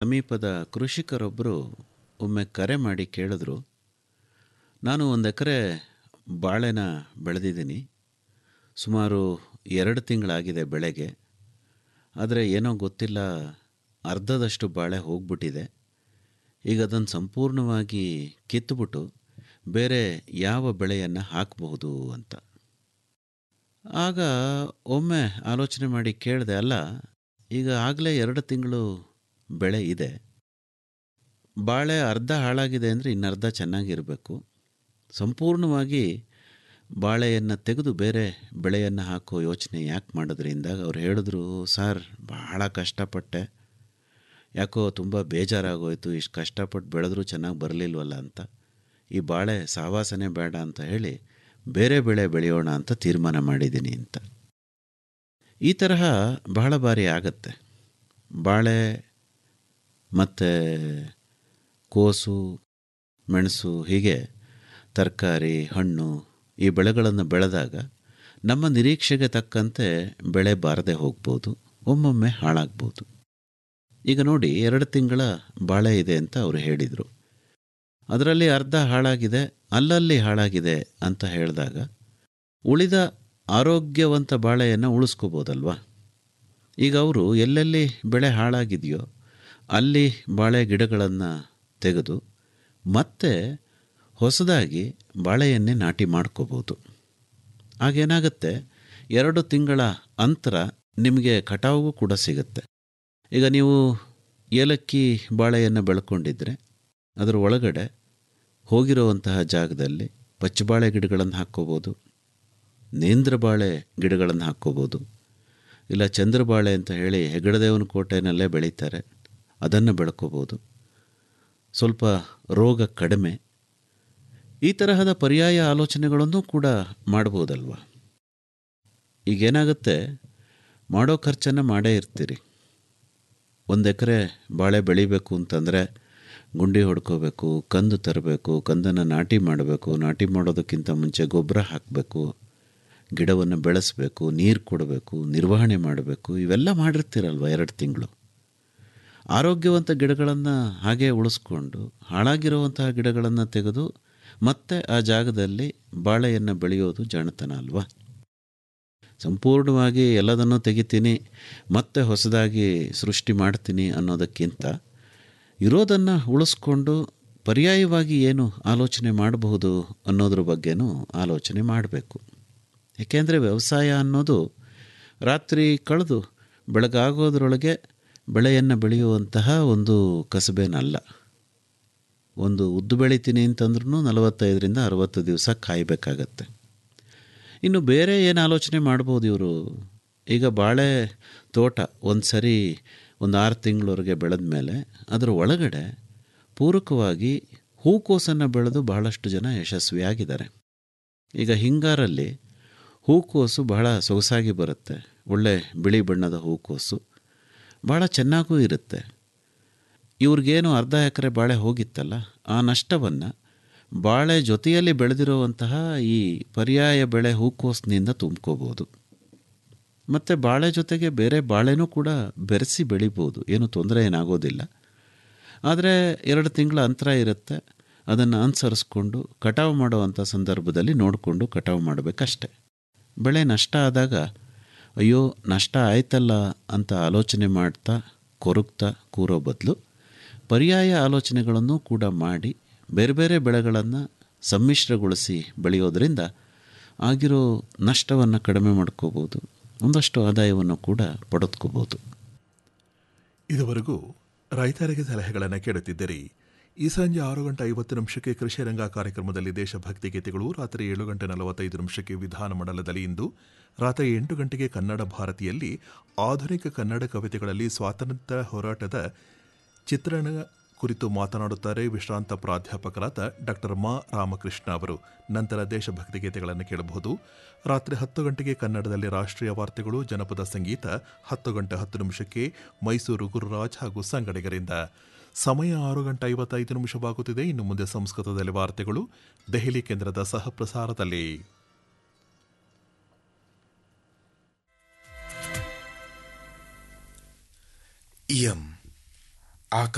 ಸಮೀಪದ ಕೃಷಿಕರೊಬ್ಬರು ಒಮ್ಮೆ ಕರೆ ಮಾಡಿ ಕೇಳಿದ್ರು ನಾನು ಒಂದು ಎಕರೆ ಬಾಳೆನ ಬೆಳೆದಿದ್ದೀನಿ ಸುಮಾರು ಎರಡು ತಿಂಗಳಾಗಿದೆ ಬೆಳೆಗೆ ಆದರೆ ಏನೋ ಗೊತ್ತಿಲ್ಲ ಅರ್ಧದಷ್ಟು ಬಾಳೆ ಹೋಗ್ಬಿಟ್ಟಿದೆ ಈಗ ಅದನ್ನು ಸಂಪೂರ್ಣವಾಗಿ ಕಿತ್ತುಬಿಟ್ಟು ಬೇರೆ ಯಾವ ಬೆಳೆಯನ್ನು ಹಾಕಬಹುದು ಅಂತ ಆಗ ಒಮ್ಮೆ ಆಲೋಚನೆ ಮಾಡಿ ಕೇಳಿದೆ ಅಲ್ಲ ಈಗ ಆಗಲೇ ಎರಡು ತಿಂಗಳು ಬೆಳೆ ಇದೆ ಬಾಳೆ ಅರ್ಧ ಹಾಳಾಗಿದೆ ಅಂದರೆ ಇನ್ನರ್ಧ ಚೆನ್ನಾಗಿರಬೇಕು ಸಂಪೂರ್ಣವಾಗಿ ಬಾಳೆಯನ್ನು ತೆಗೆದು ಬೇರೆ ಬೆಳೆಯನ್ನು ಹಾಕೋ ಯೋಚನೆ ಯಾಕೆ ಮಾಡಿದ್ರಿಂದ ಅವ್ರು ಹೇಳಿದ್ರು ಸರ್ ಭಾಳ ಕಷ್ಟಪಟ್ಟೆ ಯಾಕೋ ತುಂಬ ಬೇಜಾರಾಗೋಯ್ತು ಇಷ್ಟು ಕಷ್ಟಪಟ್ಟು ಬೆಳೆದ್ರೂ ಚೆನ್ನಾಗಿ ಬರಲಿಲ್ವಲ್ಲ ಅಂತ ಈ ಬಾಳೆ ಸಹವಾಸನೆ ಬೇಡ ಅಂತ ಹೇಳಿ ಬೇರೆ ಬೆಳೆ ಬೆಳೆಯೋಣ ಅಂತ ತೀರ್ಮಾನ ಮಾಡಿದ್ದೀನಿ ಅಂತ ಈ ತರಹ ಬಹಳ ಬಾರಿ ಆಗತ್ತೆ ಬಾಳೆ ಮತ್ತು ಕೋಸು ಮೆಣಸು ಹೀಗೆ ತರಕಾರಿ ಹಣ್ಣು ಈ ಬೆಳೆಗಳನ್ನು ಬೆಳೆದಾಗ ನಮ್ಮ ನಿರೀಕ್ಷೆಗೆ ತಕ್ಕಂತೆ ಬೆಳೆ ಬಾರದೆ ಹೋಗ್ಬೋದು ಒಮ್ಮೊಮ್ಮೆ ಹಾಳಾಗ್ಬೋದು ಈಗ ನೋಡಿ ಎರಡು ತಿಂಗಳ ಬಾಳೆ ಇದೆ ಅಂತ ಅವರು ಹೇಳಿದರು ಅದರಲ್ಲಿ ಅರ್ಧ ಹಾಳಾಗಿದೆ ಅಲ್ಲಲ್ಲಿ ಹಾಳಾಗಿದೆ ಅಂತ ಹೇಳಿದಾಗ ಉಳಿದ ಆರೋಗ್ಯವಂತ ಬಾಳೆಯನ್ನು ಉಳಿಸ್ಕೋಬೋದಲ್ವಾ ಈಗ ಅವರು ಎಲ್ಲೆಲ್ಲಿ ಬೆಳೆ ಹಾಳಾಗಿದೆಯೋ ಅಲ್ಲಿ ಬಾಳೆ ಗಿಡಗಳನ್ನು ತೆಗೆದು ಮತ್ತೆ ಹೊಸದಾಗಿ ಬಾಳೆಯನ್ನೇ ನಾಟಿ ಮಾಡ್ಕೋಬೋದು ಆಗೇನಾಗುತ್ತೆ ಎರಡು ತಿಂಗಳ ಅಂತರ ನಿಮಗೆ ಕಟಾವು ಕೂಡ ಸಿಗುತ್ತೆ ಈಗ ನೀವು ಏಲಕ್ಕಿ ಬಾಳೆಯನ್ನು ಬೆಳ್ಕೊಂಡಿದ್ರೆ ಅದರ ಒಳಗಡೆ ಹೋಗಿರುವಂತಹ ಜಾಗದಲ್ಲಿ ಪಚ್ಚಬಾಳೆ ಗಿಡಗಳನ್ನು ಹಾಕ್ಕೋಬೋದು ನೇಂದ್ರ ಬಾಳೆ ಗಿಡಗಳನ್ನು ಹಾಕ್ಕೋಬೋದು ಇಲ್ಲ ಚಂದ್ರಬಾಳೆ ಅಂತ ಹೇಳಿ ಹೆಗಡದೇವನ ಕೋಟೆನಲ್ಲೇ ಬೆಳೀತಾರೆ ಅದನ್ನು ಬೆಳ್ಕೋಬೋದು ಸ್ವಲ್ಪ ರೋಗ ಕಡಿಮೆ ಈ ತರಹದ ಪರ್ಯಾಯ ಆಲೋಚನೆಗಳನ್ನು ಕೂಡ ಮಾಡ್ಬೋದಲ್ವ ಈಗೇನಾಗುತ್ತೆ ಮಾಡೋ ಖರ್ಚನ್ನು ಮಾಡೇ ಇರ್ತೀರಿ ಒಂದು ಎಕರೆ ಬಾಳೆ ಬೆಳಿಬೇಕು ಅಂತಂದರೆ ಗುಂಡಿ ಹೊಡ್ಕೋಬೇಕು ಕಂದು ತರಬೇಕು ಕಂದನ್ನು ನಾಟಿ ಮಾಡಬೇಕು ನಾಟಿ ಮಾಡೋದಕ್ಕಿಂತ ಮುಂಚೆ ಗೊಬ್ಬರ ಹಾಕಬೇಕು ಗಿಡವನ್ನು ಬೆಳೆಸಬೇಕು ನೀರು ಕೊಡಬೇಕು ನಿರ್ವಹಣೆ ಮಾಡಬೇಕು ಇವೆಲ್ಲ ಮಾಡಿರ್ತೀರಲ್ವ ಎರಡು ತಿಂಗಳು ಆರೋಗ್ಯವಂತ ಗಿಡಗಳನ್ನು ಹಾಗೆ ಉಳಿಸ್ಕೊಂಡು ಹಾಳಾಗಿರುವಂತಹ ಗಿಡಗಳನ್ನು ತೆಗೆದು ಮತ್ತೆ ಆ ಜಾಗದಲ್ಲಿ ಬಾಳೆಯನ್ನು ಬೆಳೆಯೋದು ಜಾಣತನ ಅಲ್ವಾ ಸಂಪೂರ್ಣವಾಗಿ ಎಲ್ಲದನ್ನೂ ತೆಗಿತೀನಿ ಮತ್ತೆ ಹೊಸದಾಗಿ ಸೃಷ್ಟಿ ಮಾಡ್ತೀನಿ ಅನ್ನೋದಕ್ಕಿಂತ ಇರೋದನ್ನು ಉಳಿಸ್ಕೊಂಡು ಪರ್ಯಾಯವಾಗಿ ಏನು ಆಲೋಚನೆ ಮಾಡಬಹುದು ಅನ್ನೋದ್ರ ಬಗ್ಗೆನೂ ಆಲೋಚನೆ ಮಾಡಬೇಕು ಏಕೆಂದರೆ ವ್ಯವಸಾಯ ಅನ್ನೋದು ರಾತ್ರಿ ಕಳೆದು ಬೆಳಗಾಗೋದ್ರೊಳಗೆ ಬೆಳೆಯನ್ನು ಬೆಳೆಯುವಂತಹ ಒಂದು ಕಸಬೇನಲ್ಲ ಒಂದು ಉದ್ದು ಬೆಳಿತೀನಿ ಅಂತಂದ್ರೂ ನಲವತ್ತೈದರಿಂದ ಅರವತ್ತು ದಿವಸ ಕಾಯಬೇಕಾಗತ್ತೆ ಇನ್ನು ಬೇರೆ ಏನು ಆಲೋಚನೆ ಮಾಡ್ಬೋದು ಇವರು ಈಗ ಬಾಳೆ ತೋಟ ಒಂದು ಸರಿ ಒಂದು ಆರು ತಿಂಗಳವರೆಗೆ ಬೆಳೆದ ಮೇಲೆ ಅದರ ಒಳಗಡೆ ಪೂರಕವಾಗಿ ಹೂಕೋಸನ್ನು ಬೆಳೆದು ಬಹಳಷ್ಟು ಜನ ಯಶಸ್ವಿಯಾಗಿದ್ದಾರೆ ಈಗ ಹಿಂಗಾರಲ್ಲಿ ಹೂಕೋಸು ಬಹಳ ಸೊಗಸಾಗಿ ಬರುತ್ತೆ ಒಳ್ಳೆ ಬಿಳಿ ಬಣ್ಣದ ಹೂಕೋಸು ಭಾಳ ಚೆನ್ನಾಗೂ ಇರುತ್ತೆ ಇವ್ರಿಗೇನು ಅರ್ಧ ಎಕರೆ ಬಾಳೆ ಹೋಗಿತ್ತಲ್ಲ ಆ ನಷ್ಟವನ್ನು ಬಾಳೆ ಜೊತೆಯಲ್ಲಿ ಬೆಳೆದಿರುವಂತಹ ಈ ಪರ್ಯಾಯ ಬೆಳೆ ಹೂಕೋಸ್ನಿಂದ ತುಂಬ್ಕೋಬೋದು ಮತ್ತು ಬಾಳೆ ಜೊತೆಗೆ ಬೇರೆ ಬಾಳೆನೂ ಕೂಡ ಬೆರೆಸಿ ಬೆಳಿಬೋದು ಏನು ತೊಂದರೆ ಏನಾಗೋದಿಲ್ಲ ಆದರೆ ಎರಡು ತಿಂಗಳ ಅಂತರ ಇರುತ್ತೆ ಅದನ್ನು ಅನುಸರಿಸ್ಕೊಂಡು ಕಟಾವು ಮಾಡುವಂಥ ಸಂದರ್ಭದಲ್ಲಿ ನೋಡಿಕೊಂಡು ಕಟಾವು ಮಾಡಬೇಕಷ್ಟೆ ಬೆಳೆ ನಷ್ಟ ಆದಾಗ ಅಯ್ಯೋ ನಷ್ಟ ಆಯ್ತಲ್ಲ ಅಂತ ಆಲೋಚನೆ ಮಾಡ್ತಾ ಕೊರಗ್ತಾ ಕೂರೋ ಬದಲು ಪರ್ಯಾಯ ಆಲೋಚನೆಗಳನ್ನು ಕೂಡ ಮಾಡಿ ಬೇರೆ ಬೇರೆ ಬೆಳೆಗಳನ್ನು ಸಮ್ಮಿಶ್ರಗೊಳಿಸಿ ಬೆಳೆಯೋದರಿಂದ ಆಗಿರೋ ನಷ್ಟವನ್ನು ಕಡಿಮೆ ಮಾಡ್ಕೋಬೋದು ಒಂದಷ್ಟು ಆದಾಯವನ್ನು ಕೂಡ ಪಡೆದುಕೋಬೋದು ಇದುವರೆಗೂ ರೈತರಿಗೆ ಸಲಹೆಗಳನ್ನು ಕೇಳುತ್ತಿದ್ದಿರಿ ಈ ಸಂಜೆ ಆರು ಗಂಟೆ ಐವತ್ತು ನಿಮಿಷಕ್ಕೆ ಕೃಷಿ ರಂಗ ಕಾರ್ಯಕ್ರಮದಲ್ಲಿ ದೇಶಭಕ್ತಿ ಗೀತೆಗಳು ರಾತ್ರಿ ಏಳು ಗಂಟೆ ನಲವತ್ತೈದು ನಿಮಿಷಕ್ಕೆ ವಿಧಾನಮಂಡಲದಲ್ಲಿ ಇಂದು ರಾತ್ರಿ ಎಂಟು ಗಂಟೆಗೆ ಕನ್ನಡ ಭಾರತಿಯಲ್ಲಿ ಆಧುನಿಕ ಕನ್ನಡ ಕವಿತೆಗಳಲ್ಲಿ ಸ್ವಾತಂತ್ರ್ಯ ಹೋರಾಟದ ಚಿತ್ರಣ ಕುರಿತು ಮಾತನಾಡುತ್ತಾರೆ ವಿಶ್ರಾಂತ ಪ್ರಾಧ್ಯಾಪಕರಾದ ಡಾಕ್ಟರ್ ಮಾ ರಾಮಕೃಷ್ಣ ಅವರು ನಂತರ ದೇಶಭಕ್ತಿ ಗೀತೆಗಳನ್ನು ಕೇಳಬಹುದು ರಾತ್ರಿ ಹತ್ತು ಗಂಟೆಗೆ ಕನ್ನಡದಲ್ಲಿ ರಾಷ್ಟ್ರೀಯ ವಾರ್ತೆಗಳು ಜನಪದ ಸಂಗೀತ ಹತ್ತು ಗಂಟೆ ಹತ್ತು ನಿಮಿಷಕ್ಕೆ ಮೈಸೂರು ಗುರುರಾಜ್ ಹಾಗೂ ಸಂಗಡಿಗರಿಂದ ಸಮಯ ಆರು ಗಂಟೆ ಐವತ್ತೈದು ನಿಮಿಷವಾಗುತ್ತಿದೆ ಇನ್ನು ಮುಂದೆ ಸಂಸ್ಕೃತದಲ್ಲಿ ವಾರ್ತೆಗಳು ದೆಹಲಿ ಕೇಂದ್ರದ ಸಹ ಪ್ರಸಾರದಲ್ಲಿ इयम् आका